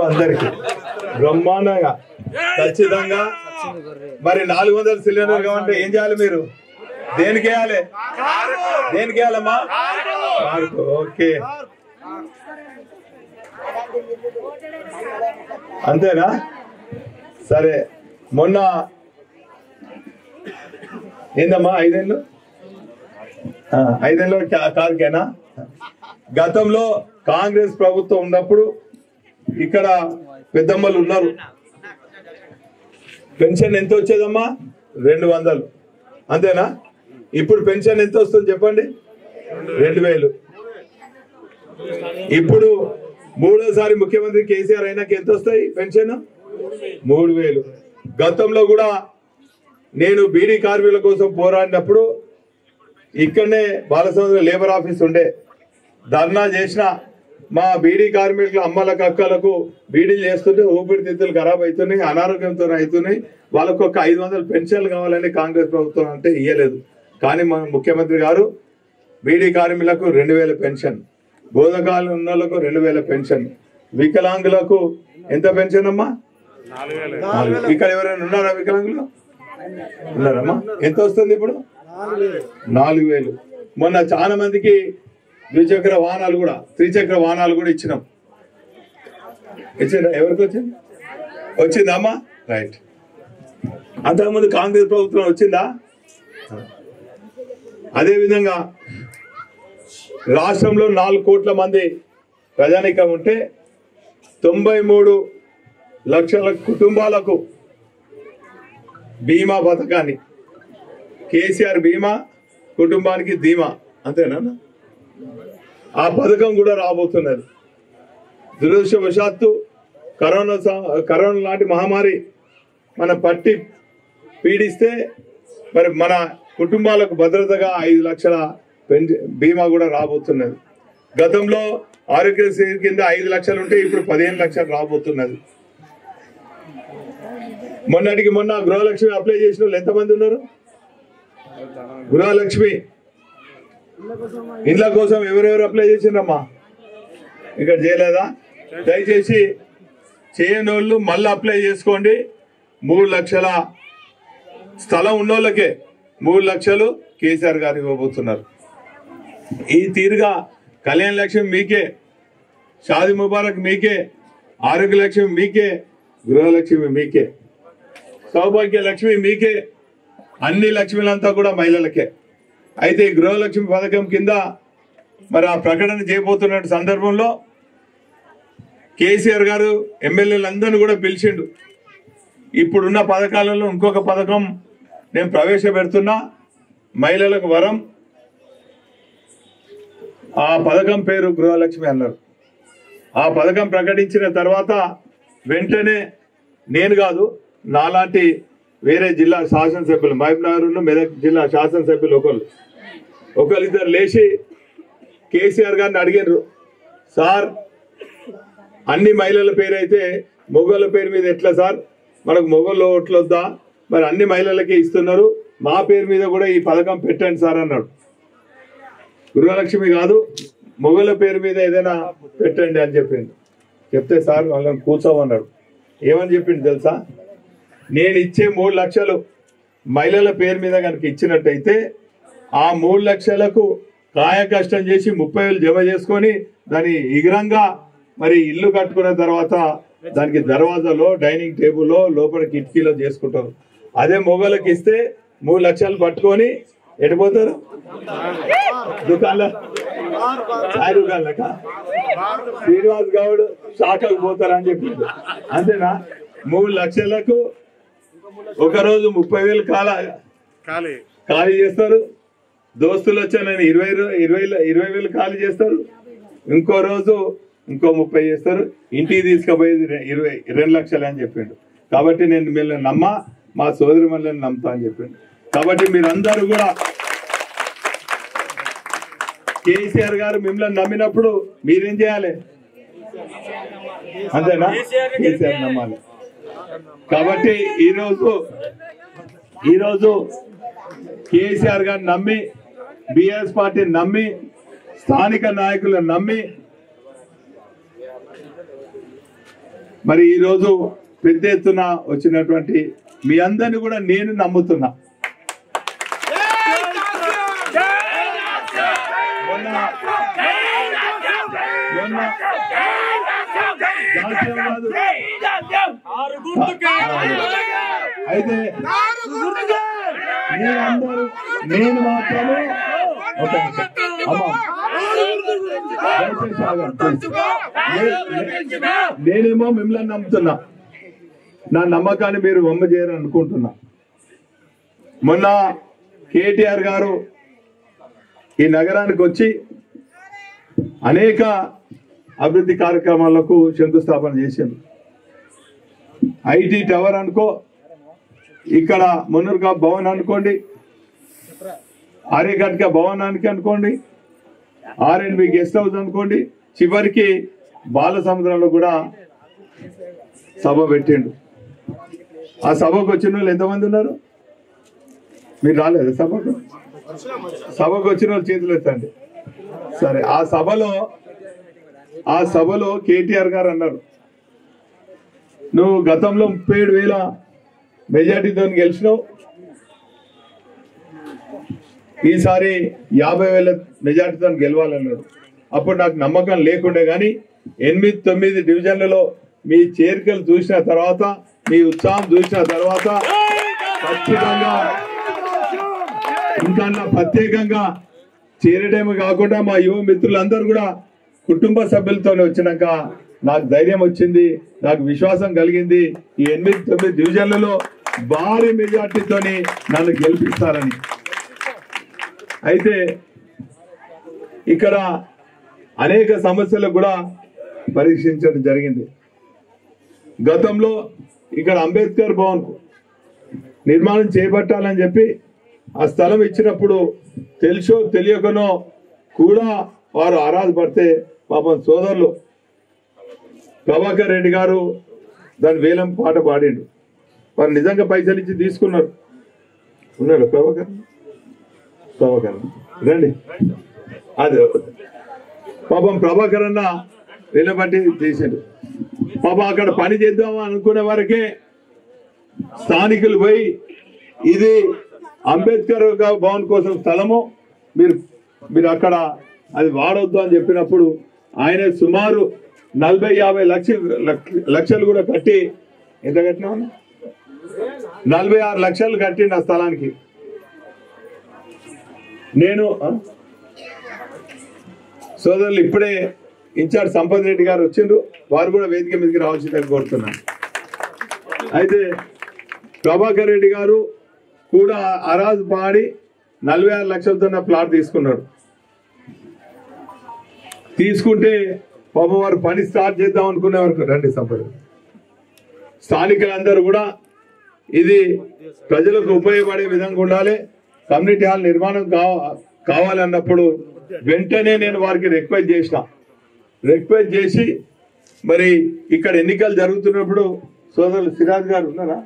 అందరికి బ్రహ్మాండంగా ఖచ్చితంగా మరి నాలుగు వందల సిలిండర్ కావాలంటే ఏం చేయాలి మీరు దేనికి వేయాలి దేనికి వేయాలమ్మా కారుకు, ఓకే అంతేనా సరే మొన్న ఏందమ్మా ఐదేళ్ళు ఆ, ఐదేళ్ళు కా- కారుకేనా గతంలో కాంగ్రెస్ ప్రభుత్వం ఉన్నప్పుడు ఇక్కడ పెద్దమ్మలు ఉన్నారు పెన్షన్ ఎంత వచ్చేదమ్మా రెండు వందలు అంతేనా ఇప్పుడు పెన్షన్ ఎంత వస్తుంది చెప్పండి రెండు వేలు ఇప్పుడు మూడోసారి ముఖ్యమంత్రి కేసీఆర్ అయినాక ఎంత వస్తాయి పెన్షన్ మూడు వేలు గతంలో కూడా నేను బీడీ కార్మికుల కోసం పోరాడినప్పుడు ఇక్కడనే బాలసముద్ర లేబర్ ఆఫీస్ ఉండే ధర్నా చేసిన మా బీడీ కార్మికుల అమ్మలకు అక్కలకు బీడీలు చేస్తుంటే ఊపిరితిత్తులు ఖరాబ్ అవుతున్నాయి అనారోగ్యంతో అవుతున్నాయి వాళ్ళకు ఒక ఐదు వందల పెన్షన్లు కావాలని కాంగ్రెస్ ప్రభుత్వం అంటే ఇయ్యలేదు కానీ మన ముఖ్యమంత్రి గారు బీడీ కార్మికులకు రెండు వేల పెన్షన్ బోధకాలు ఉన్న వాళ్ళకు రెండు వేల పెన్షన్ వికలాంగులకు ఎంత పెన్షన్ అమ్మా నాలుగు. ఇక్కడ ఎవరైనా ఉన్నారా వికలాంగులు ఉన్నారమ్మా ఎంత వస్తుంది ఇప్పుడు నాలుగు వేలు మొన్న చాలా మందికి ద్విచక్ర వాహనాలు కూడా త్రిచక్ర వాహనాలు కూడా ఇచ్చినాం ఇచ్చిందా ఎవరికి వచ్చింది వచ్చిందా అమ్మా రైట్ అంతకుముందు కాంగ్రెస్ ప్రభుత్వం వచ్చిందా అదే విధంగా రాష్ట్రంలో నాలుగు కోట్ల మంది ప్రజానికం ఉంటే తొంభై మూడు లక్షల కుటుంబాలకు బీమా పథకాన్ని కేసీఆర్ బీమా కుటుంబానికి ధీమా అంతేనా ఆ పథకం కూడా రాబోతున్నది దురదృష్టవశాత్తు కరోనా స- కరోనా లాంటి మహమ్మారి మన పట్టి పీడిస్తే మరి మన కుటుంబాలకు భద్రతగా ఐదు లక్షల పెన్ష- బీమా కూడా రాబోతున్నది గతంలో ఆరోగ్యశ్రీ కింద ఐదు లక్షలు ఉంటే ఇప్పుడు పదిహేను లక్షలు రాబోతున్నది మొన్నటికి మొన్న గృహలక్ష్మి అప్లై చేసిన వాళ్ళు ఎంతమంది ఉన్నారు గృహలక్ష్మి ఇండ్ల కోసం ఎవరెవరు అప్లై చేసిండ్రమ్మా ఇక్కడ చేయలేదా దయచేసి చేయని వాళ్ళు మళ్ళీ అప్లై చేసుకోండి మూడు లక్షల స్థలం ఉన్నోళ్ళకే మూడు లక్షలు కేసీఆర్ గారు ఇవ్వబోతున్నారు ఈ తీరుగా కళ్యాణ లక్ష్యం మీకే షాది ముబారక్ మీకే ఆరోగ్య లక్ష్యం మీకే గృహలక్ష్మి మీకే సౌభాగ్య లక్ష్మి మీకే అన్ని లక్ష్మిలంతా కూడా మహిళలకే అయితే ఈ గృహలక్ష్మి పథకం కింద మరి ఆ ప్రకటన చేయబోతున్న సందర్భంలో కేసీఆర్ గారు ఎమ్మెల్యేలందరినీ కూడా పిలిచిండు ఇప్పుడున్న పథకాలలో ఇంకొక పథకం నేను ప్రవేశపెడుతున్నా మహిళలకు వరం ఆ పథకం పేరు గృహలక్ష్మి అన్నారు ఆ పథకం ప్రకటించిన తర్వాత వెంటనే నేను కాదు నాలాంటి వేరే జిల్లా శాసనసభ్యులు మహబూబ్నగర్ మెదక్ జిల్లా శాసనసభ్యులు ఒకళ్ళు ఒకళ్ళిద్దరు లేచి కేసీఆర్ గారిని అడిగారు సార్ అన్ని మహిళల పేరు అయితే మొగోళ్ళ పేరు మీద ఎట్లా సార్ మనకు మొగోళ్ళు ఓట్లు వద్దా మరి అన్ని మహిళలకే ఇస్తున్నారు మా పేరు మీద కూడా ఈ పథకం పెట్టండి సార్ అన్నాడు గృహలక్ష్మి కాదు మొగల పేరు మీద ఏదైనా పెట్టండి అని చెప్పిండు చెప్తే సార్ వాళ్ళని కూర్చోమన్నాడు ఏమని చెప్పిండు తెలుసా నేను ఇచ్చే మూడు లక్షలు మహిళల పేరు మీద కనుక ఇచ్చినట్టయితే ఆ మూడు లక్షలకు కాయ కష్టం చేసి ముప్పై వేలు జమ చేసుకొని దాని ఇగరంగా మరి ఇల్లు కట్టుకున్న తర్వాత దానికి దర్వాజాలో డైనింగ్ టేబుల్లో లోపల కిటికీలో చేసుకుంటారు అదే మొగలకు ఇస్తే మూడు లక్షలు పట్టుకొని ఎడిపోతారు దుకాణంలో చాయ్ దుకాణాలక శ్రీనివాస్ గౌడ్ షాకకు పోతారని చెప్పింది అంతేనా మూడు లక్షలకు ఒక రోజు ముప్పై వేలు కాల ఖాళీ ఖాళీ చేస్తారు దోస్తులు వచ్చా నేను ఇరవై రూ- ఇరవై ఇరవై వేలు ఖాళీ చేస్తారు ఇంకో రోజు ఇంకో ముప్పై చేస్తారు ఇంటికి తీసుకుపోయేది రె- ఇరవై రెండు లక్షలు అని చెప్పిండు కాబట్టి నేను మిమ్మల్ని నమ్మా మా సోదరి మళ్ళీ నమ్ముతా అని చెప్పిండు కాబట్టి మీరందరూ కూడా కేసీఆర్ గారు మిమ్మల్ని నమ్మినప్పుడు మీరేం చేయాలి అంతేనా కేసీఆర్ నమ్మాలి కాబట్టి ఈరోజు ఈరోజు కేసీఆర్ గారిని నమ్మి బిఆర్ఎస్ పార్టీని నమ్మి స్థానిక నాయకులను నమ్మి మరి ఈరోజు పెద్ద ఎత్తున వచ్చినటువంటి మీ అందరిని కూడా నేను నమ్ముతున్నా మొన్న మొన్న జాతీయం కాదు. అయితే మీరందరూ నేను మాత్రమే ఒక నిమిషం. అమ్మా దయచేసి ఆగండి, please. నే- నేనేమో మిమ్మల్ని నమ్ముతున్నా నా నమ్మకాన్ని మీరు వమ్మ చేయరని అనుకుంటున్నా మొన్న కేటీఆర్ గారు ఈ నగరానికి వచ్చి అనేక అభివృద్ధి కార్యక్రమాలకు శంకుస్థాపన చేసిండు ఐటీ టవర్ అనుకో ఇక్కడ మున్నూరుగా భవన్ అనుకోండి ఆర్యఘట్క భవనానికి అనుకోండి ఆర్ఎన్బి గెస్ట్ హౌస్ అనుకోండి చివరికి బాల సముద్రంలో కూడా సభ పెట్టిండు ఆ సభకు వచ్చిన వాళ్ళు ఎంతమంది ఉన్నారు మీరు రాలేదు సభకు సభకు వచ్చిన వాళ్ళు చేతులు ఎత్తండి సరే ఆ సభలో ఆ సభలో కేటీఆర్ గారు అన్నారు నువ్వు గతంలో ముప్పై ఏడు వేల మెజార్టీతో గెలిచినావు ఈసారి యాభై వేల మెజార్టీతో గెలవాలన్నాడు అప్పుడు నాకు నమ్మకం లేకుండే కానీ ఎనిమిది తొమ్మిది డివిజన్లలో మీ చేరికలు చూసిన తర్వాత మీ ఉత్సాహం చూసిన తర్వాత ఖచ్చితంగా ఇంకా నా ప్రత్యేకంగా చేరడమే కాకుండా మా యువ మిత్రులందరూ కూడా కుటుంబ సభ్యులతోనే వచ్చినాక నాకు ధైర్యం వచ్చింది నాకు విశ్వాసం కలిగింది ఈ ఎనిమిది తొమ్మిది డివిజన్లలో భారీ మెజార్టీతోని నన్ను గెలిపిస్తారని అయితే ఇక్కడ అనేక సమస్యలు కూడా పరీక్షించడం జరిగింది గతంలో ఇక్కడ అంబేద్కర్ భవన్ నిర్మాణం చేపట్టాలని చెప్పి ఆ స్థలం ఇచ్చినప్పుడు తెలుసో తెలియకనో కూడా వారు ఆరాధపడితే పాపం సోదరులు ప్రభాకర్ రెడ్డి గారు దాని వేలం పాట పాడిండు వారు నిజంగా పైసలు ఇచ్చి తీసుకున్నారు ఉన్నాడు ప్రభాకర్ ప్రభాకర్ రండి అదే పాపం ప్రభాకర్ అన్న వీళ్ళబట్టి చేశాడు పాపం అక్కడ పని చేద్దాం అనుకునే వరకే స్థానికులు పోయి ఇది అంబేద్కర్ గా- భవన్ కోసం స్థలము మీరు మీరు అక్కడ అది వాడొద్దు అని చెప్పినప్పుడు ఆయన సుమారు నలభై యాభై లక్షలు లక్ష- లక్షలు కూడా కట్టి ఎంత కట్టినా నలభై ఆరు లక్షలు కట్టిండు ఆ స్థలానికి నేను ఆ? సోదరులు ఇప్పుడే ఇన్ఛార్జ్ సంపత్ రెడ్డి గారు వచ్చిండ్రు వారు కూడా వేదిక మీదకి రావాల్సిందని కోరుతున్నాను అయితే ప్రభాకర్ రెడ్డి గారు కూడా అరాజు పాడి నలభై ఆరు లక్షలతో ప్లాట్ తీసుకున్నాడు తీసుకుంటే పాపం వారు పని స్టార్ట్ చేద్దాం అనుకునే వరకు రండి సంపద స్థానికులందరూ కూడా ఇది ప్రజలకు ఉపయోగపడే విధంగా ఉండాలి కమ్యూనిటీ హాల్ నిర్మాణం కావ- కావాలన్నప్పుడు వెంటనే నేను వారికి రిక్వెస్ట్ చేసిన రిక్వెస్ట్ చేసి మరి ఇక్కడ ఎన్నికలు జరుగుతున్నప్పుడు సోదరులు సిరాజ్ గారు ఉన్నారా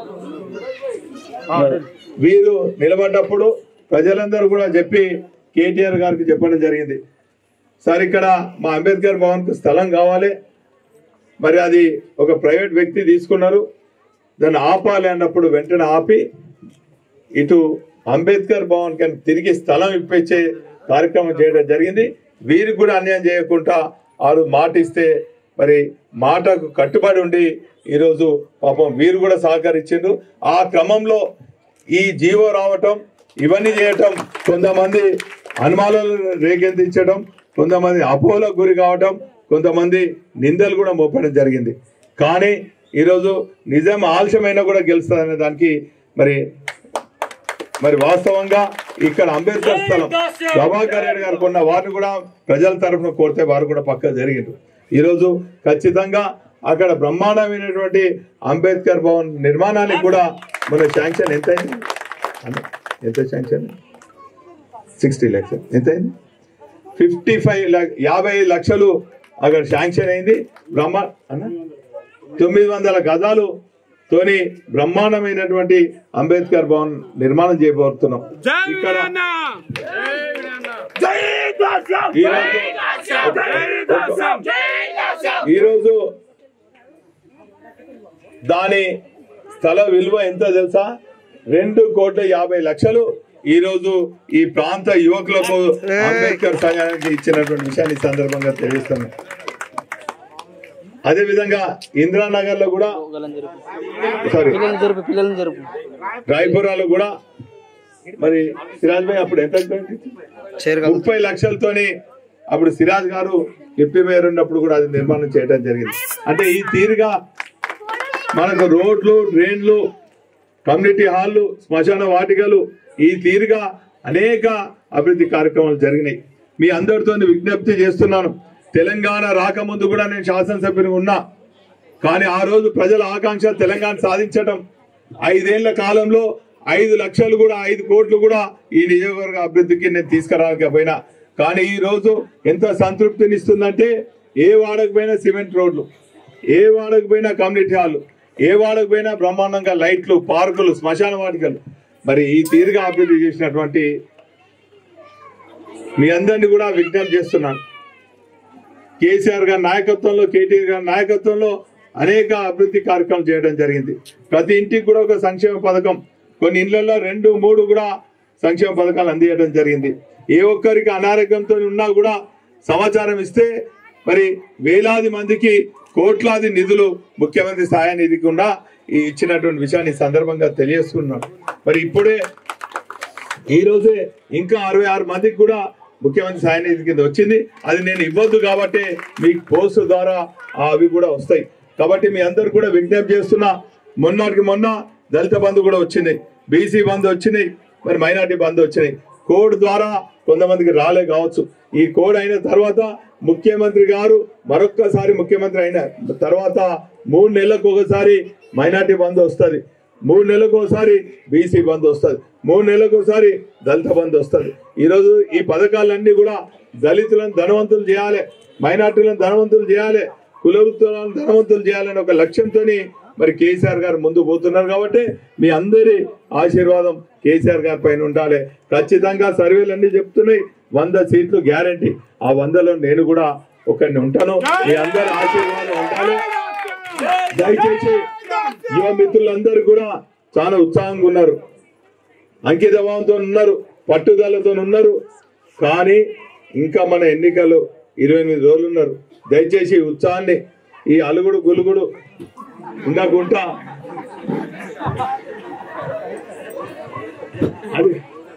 వీరు నిలబడ్డప్పుడు ప్రజలందరూ కూడా చెప్పి కేటీఆర్ గారికి చెప్పడం జరిగింది సార్ ఇక్కడ మా అంబేద్కర్ భవన్ కు స్థలం కావాలి మరి అది ఒక ప్రైవేట్ వ్యక్తి తీసుకున్నారు దాన్ని ఆపాలి అన్నప్పుడు వెంటనే ఆపి ఇటు అంబేద్కర్ భవన్ కి తిరిగి స్థలం ఇప్పించే కార్యక్రమం చేయడం జరిగింది వీరికి కూడా అన్యాయం చేయకుండా వారు మాట ఇస్తే మరి మాటకు కట్టుబడి ఉండి ఈరోజు పాపం వీరు కూడా సహకరించిండ్రు ఆ క్రమంలో ఈ జీవో రావటం ఇవన్నీ చేయటం కొంతమంది అనుమానాలు రేకెత్తించడం కొంతమంది అపోహలకు గురి కావటం కొంతమంది నిందలు కూడా మోపడం జరిగింది కానీ ఈరోజు నిజం ఆలస్యమైనా కూడా గెలుస్తుంది దానికి మరి మరి వాస్తవంగా ఇక్కడ అంబేద్కర్ స్థలం ప్రభాకర్ రెడ్డి గారు కొన్న వారిని కూడా ప్రజల తరఫున కోరితే వారు కూడా పక్క జరిగిండు ఈరోజు ఖచ్చితంగా అక్కడ బ్రహ్మాండమైనటువంటి అంబేద్కర్ భవన్ నిర్మాణానికి కూడా మన శాంక్షన్ ఎంత అయింది అన్న, ఎంత శాంక్షన్ సిక్స్టీ ల్యాక్స్ ఎంత అయింది ఫిఫ్టీ ఫైవ్ యాభై ఐదు లక్షలు అక్కడ శాంక్షన్ అయింది బ్రహ్మ అన్న తొమ్మిది వందల గజాలు తోని బ్రహ్మాండమైనటువంటి అంబేద్కర్ భవన్ నిర్మాణం చేయబోతున్నాం ఇక్కడ ఈరోజు ఈరోజు దాని స్థల విలువ ఎంత తెలుసా రెండు కోట్ల యాభై లక్షలు ఈ రోజు ఈ ప్రాంత యువకులకు అంబేద్కర్ సంఘానికి ఇచ్చినటువంటి విషయాన్ని ఈ సందర్భంగా తెలియస్తున్నాను అదే విధంగా ఇందిరానగర్ లో కూడా పిల్లలను జరుపు సారీ పిల్లల్ని జరుపు పిల్లల్ని జరుపు రాయపురాలో కూడా మరి సిరాజ్ భాయ్ అప్పుడు ఎంత చేరుగా ముప్పై లక్షలతోని అప్పుడు సిరాజ్ గారు డిప్యూటీ మేయర్ ఉన్నప్పుడు కూడా అది నిర్మాణం చేయడం జరిగింది అంటే ఈ తీరుగా మనకు రోడ్లు డ్రైన్లు కమ్యూనిటీ హాల్లు శ్మశాన వాటికలు ఈ తీరుగా అనేక అభివృద్ధి కార్యక్రమాలు జరిగినాయి మీ అందరితో విజ్ఞప్తి చేస్తున్నాను తెలంగాణ రాకముందు కూడా నేను శాసనసభ్యుని ఉన్నా కానీ ఆ రోజు ప్రజల ఆకాంక్ష తెలంగాణ సాధించడం ఐదేళ్ల కాలంలో ఐదు లక్షలు కూడా ఐదు కోట్లు కూడా ఈ నియోజకవర్గ అభివృద్ధికి నేను తీసుకురాకపోయినా కానీ ఈ రోజు ఎంత సంతృప్తినిస్తుందంటే ఏ వాడకపోయినా సిమెంట్ రోడ్లు ఏ వాడకపోయినా కమ్యూనిటీ హాల్ ఏ వాడకపోయినా బ్రహ్మాండంగా లైట్లు పార్కులు శ్మశాన వాటికలు మరి ఈ తీరుగా అభివృద్ధి చేసినటువంటి మీ అందరినీ కూడా విజ్ఞప్తి చేస్తున్నాను కేసీఆర్ గారి నాయకత్వంలో కేటీఆర్ గారి నాయకత్వంలో అనేక అభివృద్ధి కార్యక్రమాలు చేయడం జరిగింది ప్రతి ఇంటికి కూడా ఒక సంక్షేమ పథకం కొన్ని ఇళ్లలో రెండు మూడు కూడా సంక్షేమ పథకాలు అందించడం జరిగింది ఏ ఒక్కరికి అనారోగ్యంతో ఉన్నా కూడా సమాచారం ఇస్తే మరి వేలాది మందికి కోట్లాది నిధులు ముఖ్యమంత్రి సహాయ నిధి కూడా ఈ ఇచ్చినటువంటి విషయాన్ని ఈ సందర్భంగా తెలియజేస్తున్నాం మరి ఇప్పుడే ఈ రోజే ఇంకా అరవై ఆరు మందికి కూడా ముఖ్యమంత్రి సాయ నిధి కింద వచ్చింది అది నేను ఇవ్వద్దు కాబట్టి మీకు పోస్ట్ ద్వారా ఆ అవి కూడా వస్తాయి కాబట్టి మీ అందరు కూడా విజ్ఞప్తి చేస్తున్నా మొన్నటికి మొన్న దళిత బంధు కూడా వచ్చింది బీసీ బంధు వచ్చినాయి మరి మైనార్టీ బంధు వచ్చినాయి కోడ్ ద్వారా కొంతమందికి రాలే కావచ్చు ఈ కోడ్ అయిన తర్వాత ముఖ్యమంత్రి గారు మరొక్కసారి ముఖ్యమంత్రి అయిన తర్వాత మూడు నెలలకు ఒకసారి మైనార్టీ బంధు వస్తుంది మూడు నెలలకు ఒకసారి బీసీ బంద్ వస్తుంది మూడు నెలలకు ఒకసారి దళిత బంద్ వస్తుంది ఈరోజు ఈ పథకాలన్నీ కూడా దళితులను ధనవంతులు చేయాలి మైనార్టీలను ధనవంతులు చేయాలి కులవృత్తులను ధనవంతులు చేయాలని ఒక లక్ష్యంతో మరి కేసీఆర్ గారు ముందు పోతున్నారు కాబట్టి మీ అందరి ఆశీర్వాదం కేసీఆర్ గారి పైన ఉండాలి ఖచ్చితంగా సర్వేలు అన్ని చెప్తున్నాయి వంద సీట్లు గ్యారంటీ ఆ వందలో నేను కూడా ఒకరిని ఉంటాను మీ అందరి ఆశీర్వాదం ఉండాలి దయచేసి యువ మిత్రులందరూ కూడా చాలా ఉత్సాహంగా ఉన్నారు అంకిత భావంతో ఉన్నారు పట్టుదలతో ఉన్నారు కానీ ఇంకా మన ఎన్నికలు ఇరవై ఎనిమిది రోజులు ఉన్నారు దయచేసి ఈ ఉత్సాహాన్ని ఈ అలుగుడు గులుగుడు ఉండకుండా అది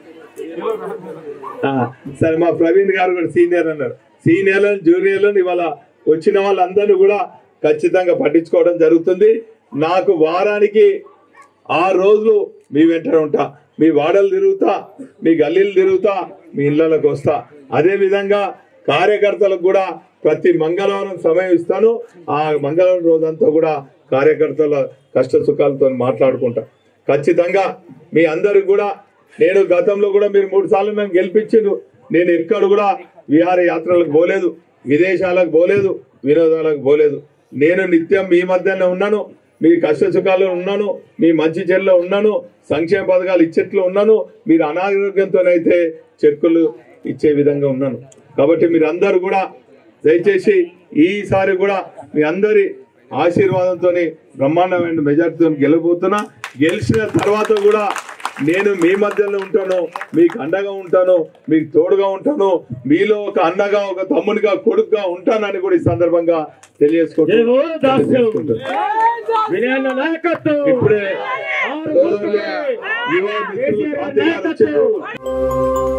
ఆ, సరే మా ప్రవీణ్ గారు కూడా సీనియర్ అన్నారు సీనియర్లను జూనియర్లను ఇవాళ వచ్చిన వాళ్ళందరూ కూడా ఖచ్చితంగా పట్టించుకోవడం జరుగుతుంది నాకు వారానికి ఆరు రోజులు మీ వెంట ఉంటా మీ వాడలు తిరుగుతా మీ గల్లీలు తిరుగుతా మీ ఇళ్లకు వస్తా అదే విధంగా కార్యకర్తలకు కూడా ప్రతి మంగళవారం సమయం ఇస్తాను ఆ మంగళవారం రోజంతా కూడా కార్యకర్తల కష్ట సుఖాలతో మాట్లాడుకుంటా ఖచ్చితంగా మీ అందరికి కూడా నేను గతంలో కూడా మీరు మూడు సార్లు నన్ను గెలిపించిండ్రు నేను ఎక్కడ కూడా విహార యాత్రలకు పోలేదు విదేశాలకు పోలేదు వినోదాలకు పోలేదు నేను నిత్యం మీ మధ్యనే ఉన్నాను మీ కష్ట సుఖాల్లో ఉన్నాను మీ మంచి చెల్లో ఉన్నాను సంక్షేమ పథకాలు ఇచ్చేట్లో ఉన్నాను మీరు అనారోగ్యంతోనైతే చెక్కులు ఇచ్చే విధంగా ఉన్నాను కాబట్టి మీరు అందరూ కూడా దయచేసి ఈసారి కూడా మీ అందరి ఆశీర్వాదంతో బ్రహ్మాండమైన మెజార్టీతో గెలబోతున్నా గెలిచిన తర్వాత కూడా నేను మీ మధ్యలో ఉంటాను మీకు అండగా ఉంటాను మీకు తోడుగా ఉంటాను మీలో ఒక అన్నగా ఒక తమ్మునిగా కొడుకుగా ఉంటానని కూడా ఈ సందర్భంగా తెలియజేసుకుంటాను వినయాల నాయకత్వం ఇప్పుడే ఆరు సోదరులు, యువ మిత్రులు, పార్టీ గారు వచ్చారు.